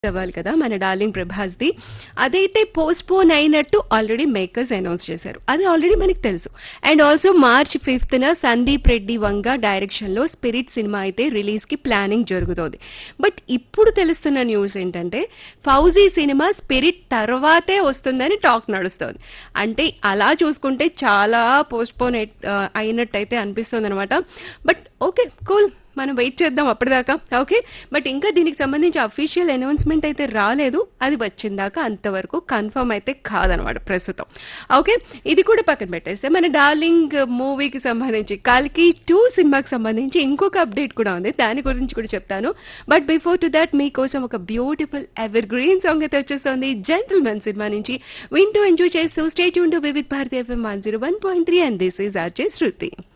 అవ్వాలి కదా మన డార్లింగ్ ప్రభాస్ది అదైతే పోస్ట్ పోన్ అయినట్టు ఆల్రెడీ మేకర్స్ అనౌన్స్ చేశారు అది ఆల్రెడీ మనకి తెలుసు అండ్ ఆల్సో మార్చ్ ఫిఫ్త్ న సందీప్ రెడ్డి వంగ డైరెక్షన్ లో స్పిరిట్ సినిమా అయితే రిలీజ్ కి ప్లానింగ్ జరుగుతోంది బట్ ఇప్పుడు తెలుస్తున్న న్యూస్ ఏంటంటే ఫౌజీ సినిమా స్పిరిట్ తర్వాతే వస్తుందని టాక్ నడుస్తోంది అంటే అలా చూసుకుంటే చాలా పోస్ట్ పోన్ అయినట్టయితే అనిపిస్తుంది అనమాట బట్ ఓకే కూల్ మనం వెయిట్ చేద్దాం అప్పటిదాకా ఓకే బట్ ఇంకా దీనికి సంబంధించి అఫీషియల్ అనౌన్స్మెంట్ అయితే రాలేదు అది వచ్చిందాక అంతవరకు కన్ఫర్మ్ అయితే కాదనమాట ప్రస్తుతం ఓకే ఇది కూడా పక్కన పెట్టేస్తే మన డార్లింగ్ మూవీకి సంబంధించి కల్కి టూ సినిమాకి సంబంధించి ఇంకొక అప్డేట్ కూడా ఉంది దాని గురించి కూడా చెప్తాను బట్ బిఫోర్ టు దట్ మీకోసం ఒక బ్యూటిఫుల్ ఎవర్ గ్రీన్ సాంగ్ అయితే వచ్చేస్తుంది జెంటిల్మెన్ సినిమా నుంచి వింటూ ఎంజాయ్ చేస్తూ స్టేట్ ఉంటూ Vividh Bharati FM one zero one point three and this is RJ Shruti